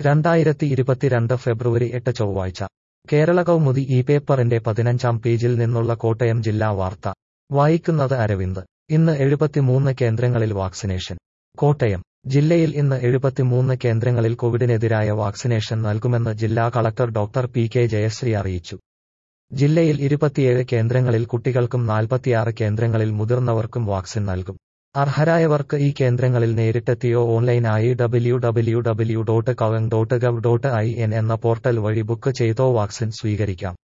രണ്ടായിരത്തി ഇരുപത്തിരണ്ട് ഫെബ്രുവരി എട്ട് ചൊവ്വാഴ്ച കേരള കൗമുദി ഈ പേപ്പറിന്റെ പതിനഞ്ചാം പേജിൽ നിന്നുള്ള കോട്ടയം ജില്ലാ വാർത്ത വായിക്കുന്നത് അരവിന്ദ് ഇന്ന് എഴുപത്തിമൂന്ന് കേന്ദ്രങ്ങളിൽ വാക്സിനേഷൻ കോട്ടയം ജില്ലയിൽ ഇന്ന് എഴുപത്തിമൂന്ന് കേന്ദ്രങ്ങളിൽ കോവിഡിനെതിരായ വാക്സിനേഷൻ നൽകുമെന്ന് ജില്ലാ collector doctor P K Jayasree അറിയിച്ചു ജില്ലയിൽ ഇരുപത്തിയേഴ് കേന്ദ്രങ്ങളിൽ കുട്ടികൾക്കും നാൽപ്പത്തിയാറ് കേന്ദ്രങ്ങളിൽ മുതിർന്നവർക്കും വാക്സിൻ നൽകും അർഹരായവർക്ക് ഈ കേന്ദ്രങ്ങളിൽ നേരിട്ടെത്തിയോ ഓൺലൈനായി W W W dot CoWIN dot gov dot I N എന്ന പോർട്ടൽ വഴി ബുക്ക് ചെയ്തോ വാക്സിൻ സ്വീകരിക്കാം